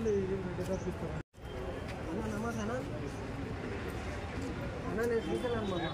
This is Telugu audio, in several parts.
అన్న నమస్తే అన్న అన్న నేను శ్రీశైలం అన్న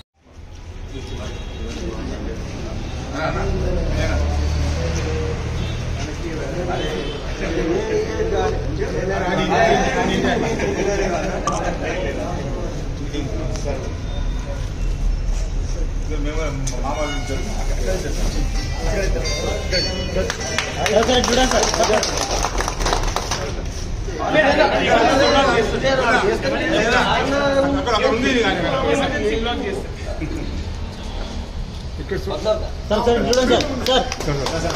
సార్ సార్ చూడండి సార్ సార్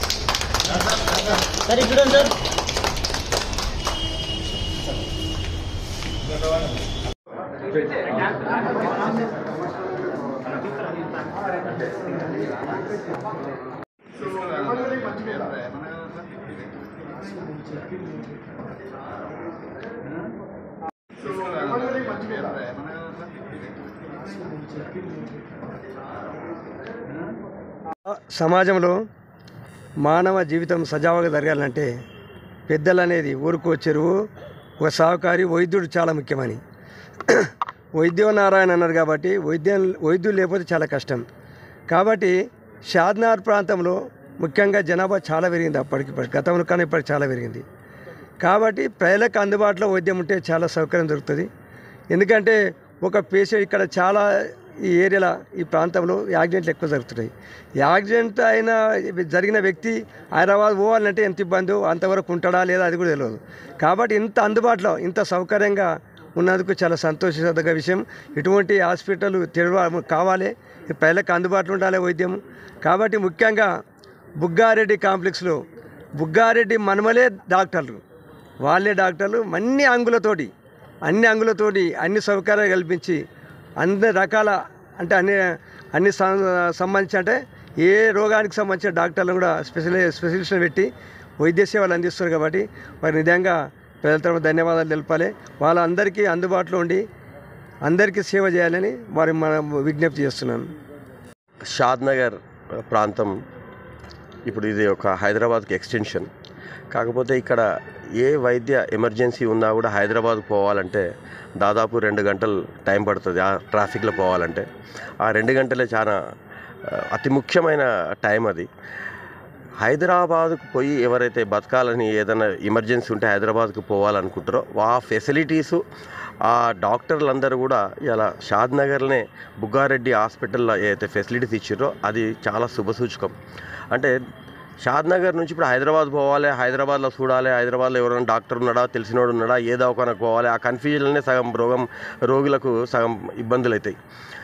సార్ ఇది చూడండి సార్ సమాజంలో మానవ జీవితం సజావుగా జరగాలంటే పెద్దలు అనేది ఊరుకో చెరువు ఒక సహకారి వైద్యుడు చాలా ముఖ్యమని వైద్యో నారాయణ అన్నారు కాబట్టి వైద్యం వైద్యులు లేకపోతే చాలా కష్టం కాబట్టి షాద్నార్ ప్రాంతంలో ముఖ్యంగా జనాభా చాలా పెరిగింది అప్పటికి ఇప్పటికి. గతంలో కన్నా ఇప్పటికి చాలా పెరిగింది కాబట్టి ప్రజలకు అందుబాటులో వైద్యం ఉంటే చాలా సౌకర్యం దొరుకుతుంది ఎందుకంటే ఒక పేషెంట్ ఇక్కడ చాలా ఈ ఏరియాలో ఈ ప్రాంతంలో యాక్సిడెంట్లు ఎక్కువ జరుగుతున్నాయి యాక్సిడెంట్ అయిన జరిగిన వ్యక్తి హైదరాబాద్ పోవాలంటే ఎంత ఇబ్బందో అంతవరకు ఉంటాడా లేదా అది కూడా తెలియదు కాబట్టి ఇంత అందుబాటులో ఇంత సౌకర్యంగా ఉన్నందుకు చాలా సంతోషించదగ్గ విషయం ఇటువంటి హాస్పిటల్ తెరవ కావాలి ప్రజలకు అందుబాటులో ఉండాలి వైద్యం కాబట్టి ముఖ్యంగా బుగ్గారెడ్డి కాంప్లెక్స్లో బుగ్గారెడ్డి మనమలే డాక్టర్లు వాళ్ళే డాక్టర్లు అన్ని అంగులతోటి అన్ని అంగులతోటి అన్ని సౌకర్యాలు కల్పించి అన్ని రకాల అంటే అన్ని అన్ని సం- సంబంధించి అంటే ఏ రోగానికి సంబంధించిన డాక్టర్లను కూడా స్పెషల్ స్పెషలిస్టులు పెట్టి వైద్య సేవలు అందిస్తున్నారు కాబట్టి వారి నిజంగా ప్రజల తరఫున ధన్యవాదాలు తెలపాలి వాళ్ళందరికీ అందుబాటులో ఉండి అందరికీ సేవ చేయాలని వారి మనం విజ్ఞప్తి చేస్తున్నాను షాద్ నగర్ ప్రాంతం ఇప్పుడు ఇది ఒక హైదరాబాద్కి ఎక్స్టెన్షన్ కాకపోతే ఇక్కడ ఏ వైద్య ఎమర్జెన్సీ ఉన్నా కూడా హైదరాబాద్ పోవాలంటే దాదాపు రెండు గంటలు టైం పడుతుంది ఆ ట్రాఫిక్లో పోవాలంటే ఆ రెండు గంటలే చాలా ఆ, అతి ముఖ్యమైన టైం అది హైదరాబాద్కు పోయి ఎవరైతే బతకాలని ఏదైనా ఎమర్జెన్సీ ఉంటే హైదరాబాద్కు పోవాలనుకుంటారో ఆ ఫెసిలిటీసు ఆ డాక్టర్లందరూ కూడా ఇలా షాద్ నగర్నే బుగ్గారెడ్డి హాస్పిటల్లో ఏదైతే ఫెసిలిటీస్ ఇచ్చారో అది చాలా శుభసూచకం అంటే షాద్ నగర్ నుంచి ఇప్పుడు హైదరాబాద్ పోవాలి హైదరాబాద్లో చూడాలి హైదరాబాద్లో ఎవరైనా డాక్టర్ ఉన్నాడా తెలిసినోడు ఉన్నాడా ఏ దవాఖానకు పోవాలి ఆ కన్ఫ్యూజన్లోనే సగం రోగం రోగులకు సగం ఇబ్బందులు అవుతాయి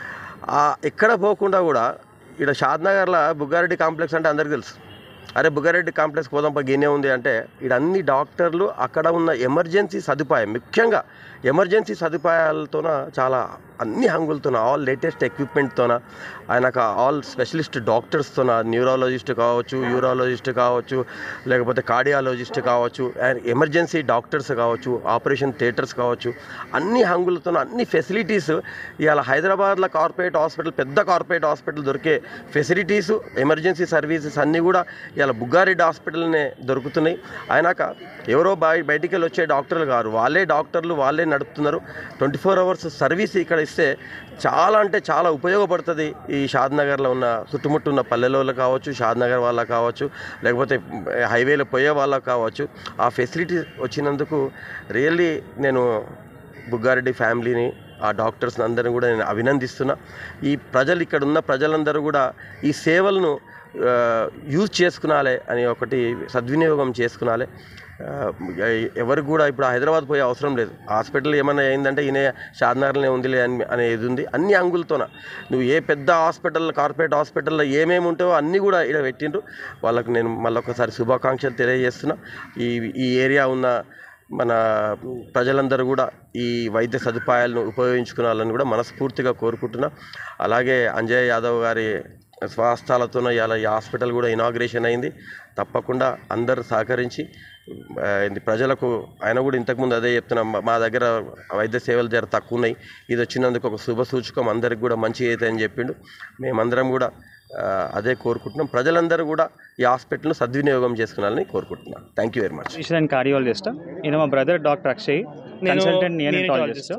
ఆ ఎక్కడ పోకుండా కూడా ఇక్కడ షాద్నగర్లో బుగ్గారెడ్డి కాంప్లెక్స్ అంటే అందరికీ తెలుసు అరే బుగ్గారెడ్డి కాంప్లెక్స్ పోదాం పా గిన్నె ఉంది అంటే ఇక్కడ అన్ని డాక్టర్లు అక్కడ ఉన్న ఎమర్జెన్సీ సదుపాయం ముఖ్యంగా ఎమర్జెన్సీ సదుపాయాలతోన చాలా అన్ని హంగులతోన ఆల్ లేటెస్ట్ ఎక్విప్మెంట్తోన ఆయనకు ఆల్ స్పెషలిస్ట్ డాక్టర్స్తోన న్యూరాలజిస్ట్ కావచ్చు యూరాలజిస్ట్ కావచ్చు లేకపోతే కార్డియాలజిస్ట్ కావచ్చు అండ్ ఎమర్జెన్సీ డాక్టర్స్ కావచ్చు ఆపరేషన్ థియేటర్స్ కావచ్చు అన్ని హంగులతో అన్ని ఫెసిలిటీస్ ఇవాళ హైదరాబాద్లో కార్పొరేట్ హాస్పిటల్ పెద్ద కార్పొరేట్ హాస్పిటల్ దొరికే ఫెసిలిటీస్ ఎమర్జెన్సీ సర్వీసెస్ అన్నీ కూడా ఇవాళ బుగ్గారెడ్డి హాస్పిటల్నే దొరుకుతున్నాయి అయినాక ఎవరో బయ బయటికి వెళ్ళి వచ్చే డాక్టర్లు కాదు వాళ్ళే డాక్టర్లు వాళ్ళే నడుపుతున్నారు ట్వంటీ ఫోర్ అవర్స్ సర్వీస్ ఇక్కడ ఇస్తే చాలా అంటే చాలా ఉపయోగపడుతుంది ఈ షాద్నగర్లో ఉన్న చుట్టుముట్టు ఉన్న పల్లెలలో కావచ్చు షాద్నగర్ వాళ్ళకి కావచ్చు లేకపోతే హైవేలో పోయే వాళ్ళకి కావచ్చు ఆ ఫెసిలిటీ వచ్చినందుకు రియల్లీ నేను బుగ్గారెడ్డి ఫ్యామిలీని ఆ డాక్టర్స్ అందరిని కూడా నేను అభినందిస్తున్నా ఈ ప్రజలు ఇక్కడ ఉన్న ప్రజలందరూ కూడా ఈ సేవలను ఆ, యూజ్ చేసుకునాలి అని ఒకటి సద్వినియోగం చేసుకునాలి ఆ, ఎవరికి కూడా ఇప్పుడు హైదరాబాద్ పోయే అవసరం లేదు హాస్పిటల్ ఏమైనా అయిందంటే ఈయన షాద్నగర్లోనే ఉందిలే అని అనేది ఉంది అన్ని అంగులతోన నువ్వు ఏ పెద్ద హాస్పిటల్ కార్పొరేట్ హాస్పిటల్లో ఏమేమి ఉంటావో అన్నీ కూడా ఇక్కడ పెట్టిండ్రు వాళ్ళకు నేను మళ్ళొకసారి శుభాకాంక్షలు తెలియజేస్తున్నా ఈ ఈ ఏరియా ఉన్న మన ప్రజలందరూ కూడా ఈ వైద్య సదుపాయాలను ఉపయోగించుకోవాలని కూడా మనస్ఫూర్తిగా కోరుకుంటున్నా అలాగే అంజయ్ యాదవ్ గారి స్వహస్తాలతోనే ఇలా ఈ హాస్పిటల్ కూడా ఇనాగ్రేషన్ అయింది తప్పకుండా అందరూ సహకరించి ఆ, ఇది ప్రజలకు ఆయన కూడా ఇంతకుముందు అదే చెప్తున్నాం మా- మా దగ్గర వైద్య సేవలు జర తక్కువ ఉన్నాయి ఇది వచ్చినందుకు ఒక శుభ సూచకం అందరికి కూడా మంచి అయితే అని చెప్పిండు మేమందరం కూడా ఆ, అదే కోరుకుంటున్నాం ప్రజలందరూ కూడా ఈ హాస్పిటల్ను సద్వినియోగం చేసుకున్నారని కోరుకుంటున్నాను thank you very much physician and cardiologist ఈయన మా brother doctor Akshay consultant neonatologist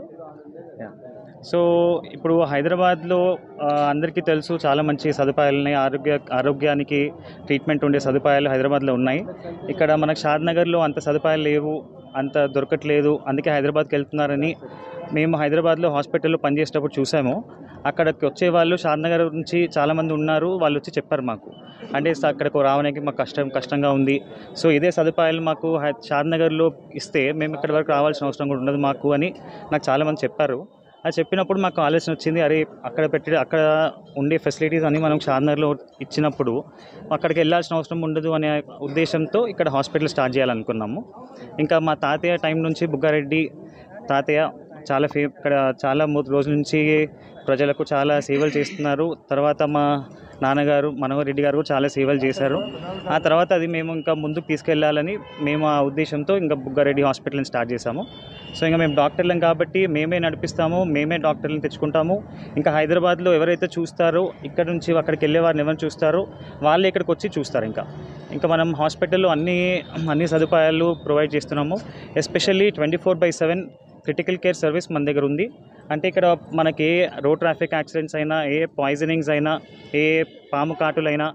so ఇప్పుడు హైదరాబాద్లో ఆ, అందరికీ తెలుసు చాలా మంచి సదుపాయాలు ఉన్నాయి ఆరోగ్య ఆరోగ్యానికి ట్రీట్మెంట్ ఉండే సదుపాయాలు హైదరాబాద్లో ఉన్నాయి ఇక్కడ మనకు షాద్ నగర్లో అంత సదుపాయాలు లేవు అంత దొరకట్లేదు అందుకే హైదరాబాద్కి వెళ్తున్నారని మేము హైదరాబాద్లో హాస్పిటల్లో పనిచేసేటప్పుడు చూసాము అక్కడికి వచ్చే వాళ్ళు షాద్ నగర్ నుంచి చాలామంది ఉన్నారు వాళ్ళు వచ్చి చెప్పారు మాకు అంటే స- అక్కడికి రావడానికి మాకు కష్టం కష్టంగా ఉంది సో ఇదే సదుపాయాలు మాకు హై- షాద్ నగర్లో ఇస్తే మేము ఇక్కడ వరకు రావాల్సిన అవసరం కూడా ఉండదు మాకు అని నాకు చాలామంది చెప్పారు అది చెప్పినప్పుడు మాకు ఆలోచన వచ్చింది అరే అక్కడ పెట్టి అక్కడ ఉండే ఫెసిలిటీస్ అన్ని మనం షాద్నగర్లో ఇచ్చినప్పుడు అక్కడికి వెళ్ళాల్సిన అవసరం ఉండదు అనే ఉద్దేశంతో ఇక్కడ హాస్పిటల్ స్టార్ట్ చేయాలనుకున్నాము ఇంకా మా తాతయ్య టైం నుంచి బుగ్గారెడ్డి తాతయ్య చాలా ఫే ఇక్కడ చాలా ము- రోజుల నుంచి ప్రజలకు చాలా సేవలు చేస్తున్నారు తర్వాత మా నాన్నగారు మనోహర్ రెడ్డి గారు కూడా చాలా సేవలు చేశారు ఆ తర్వాత అది మేము ఇంకా ముందుకు తీసుకెళ్ళాలని మేము ఆ ఉద్దేశంతో ఇంకా బుగ్గారెడ్డి హాస్పిటల్ని స్టార్ట్ చేశాము సో ఇంకా మేము డాక్టర్లం కాబట్టి మేమే నడిపిస్తాము మేమే డాక్టర్లను తెచ్చుకుంటాము ఇంకా హైదరాబాద్లో ఎవరైతే చూస్తారో ఇక్కడ నుంచి అక్కడికి వెళ్ళే వారిని ఎవరు చూస్తారో వాళ్ళు ఇక్కడికి వచ్చి చూస్తారు ఇంకా ఇంకా మనం హాస్పిటల్లో అన్ని అన్ని సదుపాయాలు ప్రొవైడ్ చేస్తున్నాము especially twenty four by seven critical care service మన దగ్గర ఉంది అంటే ఇక్కడ మనకి ఏ రోడ్ ట్రాఫిక్ యాక్సిడెంట్స్ అయినా ఏ పాయిజనింగ్స్ అయినా ఏ పాము కాటులైనా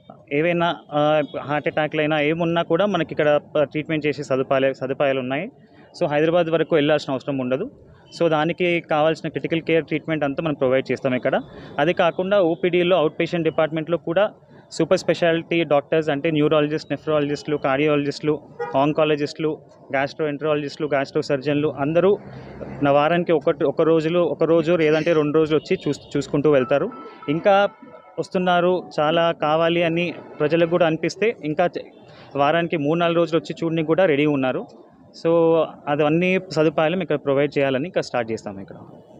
ఏవైనా హార్ట్ అటాక్లు అయినా ఏమున్నా కూడా మనకి ఇక్కడ ట్రీట్మెంట్ చేసే సదుపాయాలు సదుపాయాలు ఉన్నాయి సో హైదరాబాద్ వరకు వెళ్ళాల్సిన అవసరం ఉండదు సో దానికి కావాల్సిన క్రిటికల్ కేర్ ట్రీట్మెంట్ అంతా మనం ప్రొవైడ్ చేస్తాం ఇక్కడ అది కాకుండా ఓపీడీలో అవుట్ పేషెంట్ డిపార్ట్మెంట్లో కూడా సూపర్ స్పెషాలిటీ డాక్టర్స్ అంటే న్యూరాలజిస్ట్ నెఫ్రాలజిస్టులు కార్డియాలజిస్టులు ఆంకాలజిస్టులు గ్యాస్ట్రో ఎంట్రాలజిస్టులు గ్యాస్ట్రో సర్జన్లు అందరూ నా వారానికి ఒకటి ఒక రోజులు ఒక రోజు లేదంటే రెండు రోజులు వచ్చి చూస్ చూసుకుంటూ వెళ్తారు ఇంకా వస్తున్నారు చాలా కావాలి అని ప్రజలకు కూడా అనిపిస్తే ఇంకా చ- వారానికి మూడు నాలుగు రోజులు వచ్చి చూడడానికి కూడా రెడీ ఉన్నారు సో అది అన్ని సదుపాయాలు ఇక్కడ ప్రొవైడ్ చేయాలని ఇక్కడ స్టార్ట్ చేస్తాం ఇక్కడ